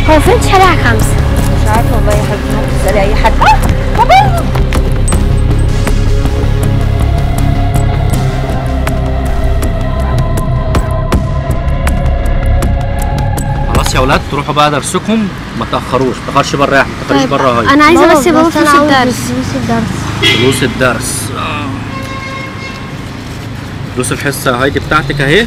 هو فين شارع خمسة؟ مش عارفه والله يا حبيبتي ممكن تسالي اي حد اه بابا خلاص يا اولاد تروحوا بقى درسكم ما تاخروش ما تاخرش بره يا احمد ما تاخرش بره هاي انا عايزة بس يا بابا بس أنا فلوس عاوز الدرس فلوس الدرس فلوس الدرس آه. فلوس الحصه يا هايدي بتاعتك اهي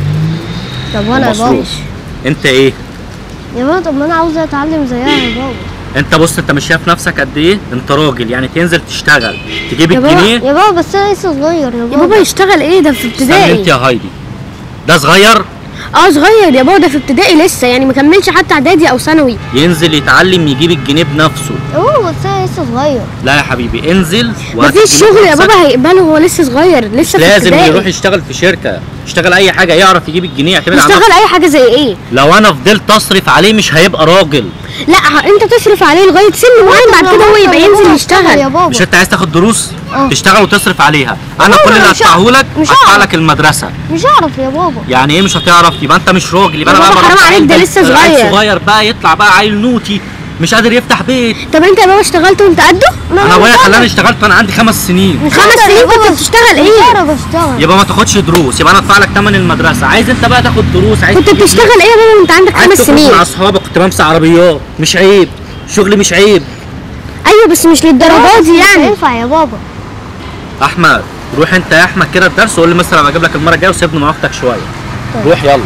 طب وانا يا بابا مصروف انت ايه يا بابا طب ما انا عاوزة اتعلم زيها يا بابا انت بص انت مش شايف نفسك قد ايه انت راجل يعني تنزل تشتغل تجيب يا بابا الجنيه يا بابا بس انا لسه صغير يا يا بابا بابا يشتغل ايه ده في استنى انت ابتدائي يا هايدي ده صغير اه صغير يا بابا ده في ابتدائي لسه يعني ما كملش حتى اعدادي او ثانوي ينزل يتعلم يجيب الجنيه بنفسه يا بابا بس انا لسه صغير لا يا حبيبي انزل وهات مفيش الجنيه شغل يا بنفسك. بابا هيقبله هو لسه صغير لسه في لازم ابتدائي يروح يشتغل في شركه يشتغل اي حاجه يعرف يجيب الجنيه يعتمد على نفسه يشتغل اي حاجه زي ايه لو انا فضلت اصرف عليه مش هيبقى راجل لا ه- انت تصرف عليه لغايه سن معين بعد كده هو يبقى يا ينزل بابا يشتغل يا بابا مش انت عايز تاخد دروس اه. تشتغل وتصرف عليها انا كل اللي مش هدفعه لك مش هدفع هعرف. لك المدرسه مش هعرف يا بابا يعني ايه مش هتعرف يبقى انت مش راجل يبقى يا انا بابا بقى حرام بربي عليك، ده عيل- لسه عيل صغير. صغير بقى يطلع بقى عيل نوتي مش قادر يفتح بيت طب انت يا بابا اشتغلت وانت قده انا ابويا خلاني اشتغلت وانا عندي خمس سنين خمس سنين كنت بتشتغل مش ايه هعرف اشتغل يبقى ما تاخدش دروس يبقى انا ادفع لك ثمن المدرسه عايز انت بقى تاخد دروس عايز كنت تجيب بتشتغل ايه يا بابا وانت عندك عايز خمس تخرج سنين مع اصحابك كنت بمسح عربيات مش عيب شغلي مش عيب ايوه بس مش للدرجه دي مش يعني هينفع يا بابا احمد روح انت يا احمد كده الدرس وقول لي مثلا انا بجيب لك المره الجايه وسيبني مع اختك شويه روح يلا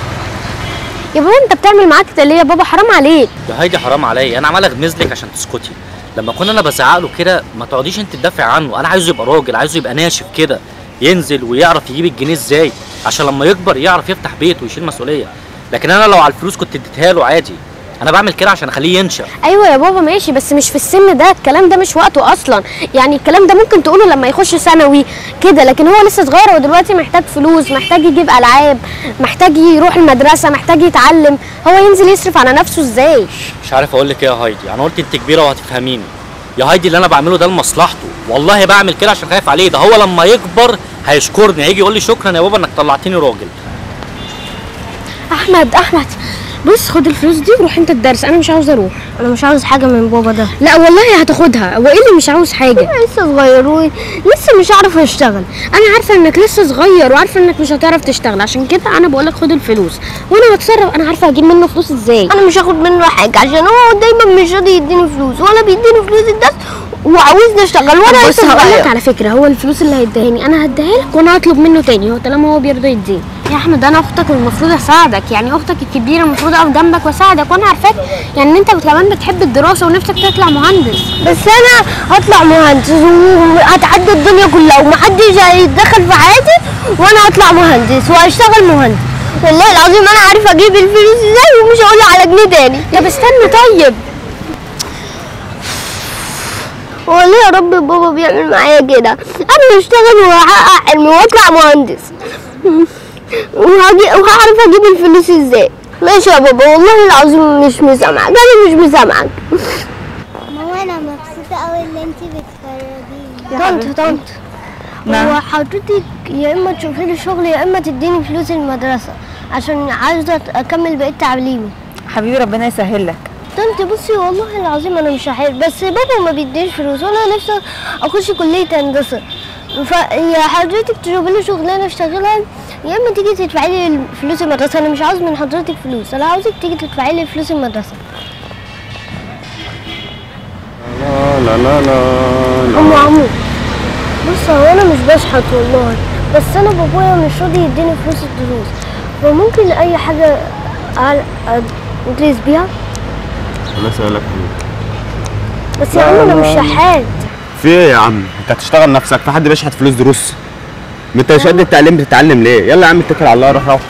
يا بابا انت بتعمل معاك كده ليه يا بابا حرام عليك يا هايدي حرام عليا انا عمال اغمز لك عشان تسكتي لما كنا انا بزعق له كده ما تقعديش انت تدافع عنه انا عايزه يبقى راجل عايزه يبقى ناشف كده ينزل ويعرف يجيب الجنيه ازاي عشان لما يكبر يعرف يفتح بيت ويشيل مسؤوليه لكن انا لو على الفلوس كنت اديتها له عادي انا بعمل كده عشان اخليه ينشف ايوه يا بابا ماشي بس مش في السن ده الكلام ده مش وقته اصلا يعني الكلام ده ممكن تقوله لما يخش ثانوي كده لكن هو لسه صغير هو دلوقتي محتاج فلوس محتاج يجيب العاب محتاج يروح المدرسه محتاج يتعلم هو ينزل يصرف على نفسه ازاي مش عارف اقول لك ايه يا هايدي انا قلت انت كبيره وهتفهميني يا هايدي اللي انا بعمله ده لمصلحته والله بعمل كده عشان خايف عليه ده هو لما يكبر هيشكرني هيجي يقول لي شكرا يا بابا انك طلعتني راجل احمد احمد بص خد الفلوس دي وروح انت الدرس انا مش عاوز اروح انا مش عاوز حاجه من بابا ده لا والله هتاخدها هو ايه اللي مش عاوز حاجه انا لسه صغير و- لسه مش عارف اشتغل انا عارفه انك لسه صغير وعارفه انك مش هتعرف تشتغل عشان كده انا بقولك خد الفلوس وانا هتصرف انا عارفه هجيب منه فلوس ازاي انا مش هاخد منه حاجه عشان هو دايما مش راضي يديني فلوس ولا بيديني فلوس الدرس وعاوزني اشتغل وانا بص لسه هقول لك صغير على فكره هو الفلوس اللي هيديهاني انا هديها لك وانا هطلب منه تاني هو طالما هو بيرضى يديني يا احمد انا اختك والمفروض اساعدك يعني اختك الكبيره المفروض اقف جنبك واساعدك وانا عارفاك يعني ان انت كمان بتحب الدراسه ونفسك تطلع مهندس بس انا هطلع مهندس وهتعدي الدنيا كلها ومحدش هيتدخل في حياتي وانا هطلع مهندس وهشتغل مهندس والله العظيم انا عارف اجيب الفلوس ازاي ومش هقول على جنيه تاني طب استنى طيب والله يا رب بابا بيعمل معايا كده انا هشتغل وهحقق حلمي واطلع مهندس وهجي وهعرف اجيب الفلوس ازاي ماشي يا بابا والله العظيم مش مسامعك انا مش مسامعك ماما انا مبسوطه قوي اللي انت بتفرجيني طنط طنط هو حضرتك يا اما تشوفي لي شغل يا اما تديني فلوس المدرسه عشان عايزه اكمل بقيه تعليمي حبيبي ربنا يسهل لك طنط بصي والله العظيم انا مش هحل بس بابا ما بيدينيش فلوس وانا نفسي اخش كليه هندسه فيا حضرتك تشوفي لي شغلانه اشتغلها يا اما تيجي تدفعي لي فلوس المدرسه انا مش عاوز من حضرتك فلوس انا عاوزك تيجي تدفعي لي فلوس المدرسه لا لا لا ام عمو بص هو انا مش بشحت والله بس انا بابايا مش راضي يديني فلوس الدروس فممكن اي حاجه أع- أد- ادرس بيها انا سألك بس يا عم انا مش شحات في ايه يا عم انت هتشتغل نفسك في حد بيشحت فلوس دروس ما انت مش قد التعليم بتتعلم ليه يلا يا عم اتكل على الله روح روح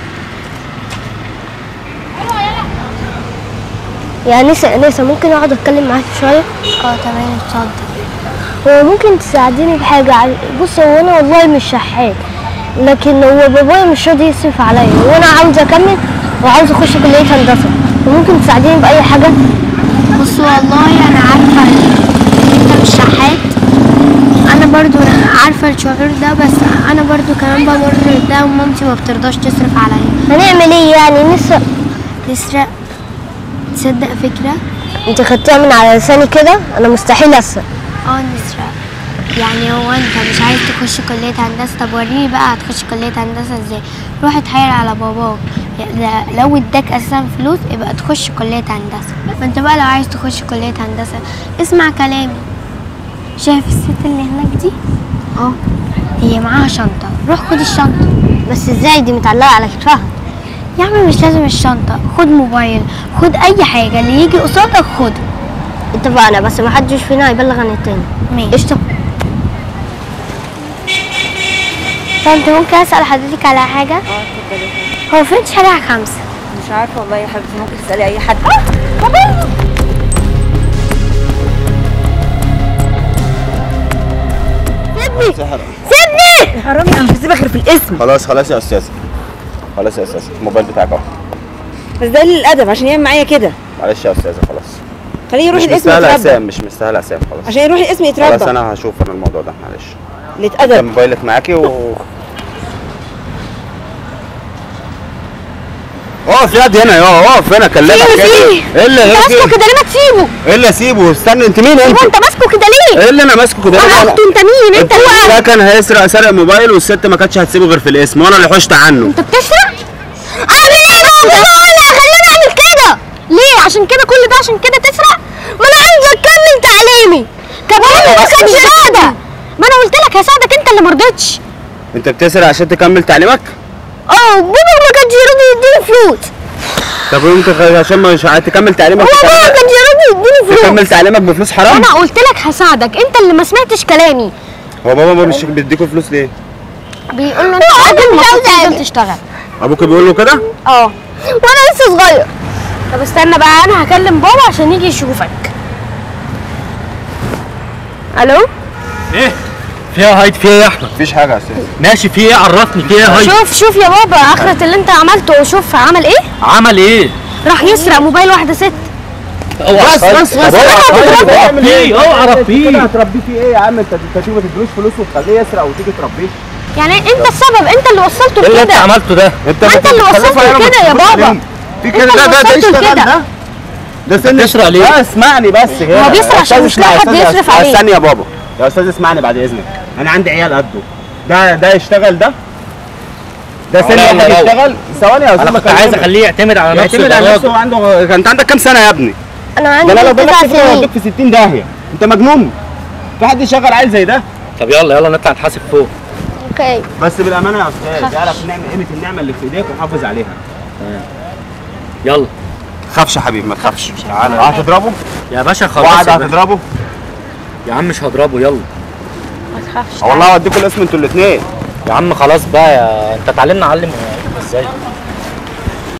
يا نسا نسا ممكن اقعد اتكلم معاك شويه اه تمام اتفضل هو ممكن تساعديني بحاجه عل- بص هو انا والله مش شحات لكن هو بابايا مش راضي يصرف عليا وانا عاوز اكمل وعاوز اخش كليه هندسه وممكن تساعديني باي حاجه بص والله انا عارفه ان انت مش شحات انا برضو عارفه الشعور ده بس انا برضو كمان بمر ده ومامتي ما بترضاش تصرف عليا هنعمل ايه يعني نسا نسرق تصدق فكرة انت خدتيها من على لساني كده انا مستحيل اسرق اه نسرق يعني هو انت مش عايز تخش كلية هندسة طب وريني بقى هتخش كلية هندسة ازاي روح اتحايل على باباك لا- لو اداك اساسا فلوس يبقى تخش كلية هندسة فانت بقى لو عايز تخش كلية هندسة اسمع كلامي شايف الست اللي هناك دي اه هي معاها شنطة روح خد الشنطة بس ازاي دي متعلقه على كتفها يا عم مش لازم الشنطة خد موبايل خد اي حاجة اللي يجي قصادك خده اتفقنا بس ما حدش فينا هيبلغ عن التاني ماشي قشطه طب ممكن اسأل حضرتك على حاجة اه اتفضلي هو فين شارع خمسة مش عارفه والله يا حبيبتي ممكن تسالي اي حد اه بابا حرامي انا مش هسيبك غير في الاسم خلاص خلاص يا استاذ خلاص يا استاذ الموبايل بتاعك اهو بس ده قليل الادب عشان يعمل معايا كده معلش يا استاذه خلاص خليه يروح مش الاسم مستاهله يتربى اسام مش مستاهله اسام خلاص عشان يروح الاسم خلاص يتربى انا هشوف انا الموضوع ده معلش اللي ده اتأدب موبايلك معاكي و اقف يا دي هنا يا اقف هنا كلمك فيه كده. فيه ايه اللي انت ماسكه كده ليه ما تسيبه ايه اللي اسيبه استنى انت مين انت هو انت ماسكه كده ليه ايه اللي انا ماسكه كده انا اخته انت مين انت ده كان هيسرق سرق موبايل والست ما كانتش هتسيبه غير في الاسم وانا اللي حشت عنه انت بتسرق اعمل ايه بقى بابا هو اللي خلاني اعمل كده ليه عشان كده كل ده عشان كده تسرق ما انا عايزه اكمل تعليمي كمان ما كانش راضي ما انا قلت لك هساعدك انت اللي ما رضيتش انت بتسرق عشان تكمل تعليمك اه بابا ما كانش راضي يديني فلوس طب وانت خ- عشان مش تكمل تعليمك هو بابا ما تكمل- كانش راضي يديني فلوس تكمل تعليمك بفلوس حرام انا قلت لك هساعدك انت اللي ما سمعتش كلامي هو بابا ما مش بيديكوا فلوس ليه بيقول له انت راجل المفروض تنزل تشتغل ابوك بيقول له كده اه وانا لسه صغير طب استنى بقى انا هكلم بابا عشان يجي يشوفك الو ايه فيها هايد فيها يا احمد مفيش حاجه يا استاذ ماشي في ايه عرفني في ايه هايد شوف شوف يا بابا اخرة اللي انت عملته شوف عمل ايه عمل ايه راح يسرق موبايل واحده ست بس بس بس اوعى فيه اوعى فيه هتربيه فيه ايه يا عم انت انت تيجي ما تدلوش فلوس وتخليه يسرق وتيجي تربيه يعني انت السبب انت اللي وصلته ايه اللي انت لكده عملته ده انت انت اللي بتخلفه وصلته يعني ما لكده يا تدلوش بابا. عليهم. في انت كده اللي ده ده ده وصلته يشتغل لكده. ده ده سن بتسرق ليه؟ لا اسمعني بس هو بيسرق عشان مش لاقي حد يصرف عليه. استنى يا بابا يا استاذ اسمعني بعد اذنك انا عندي عيال قده ده ده يشتغل ده ده سن لا، لا، واحد لا. يشتغل ثواني يا استاذ انا كنت عايز اخليه يعتمد على نفسه يعتمد على يبقى نفسه راجل. وعنده انت عندك كام سنه يا ابني انا ده انا لو عندي بقول تسع لك كده سنين هوديك في 60 داهيه انت مجنون في حد يشغل عيل زي ده طب يلا يلا نطلع نتحاسب فوق اوكي بس بالامانه يا استاذ اعرف نعمل قيمه النعمه اللي في ايديك وحافظ عليها يلا خافش يا حبيبي ما تخافش تعالى هتضربه يا باشا خلاص وقعد يا, باشا. هتضربه يا عم مش هضربه يلا والله هوديكوا الاسم انتوا الاثنين يا عم خلاص بقى يا انت اتعلمنا علم ازاي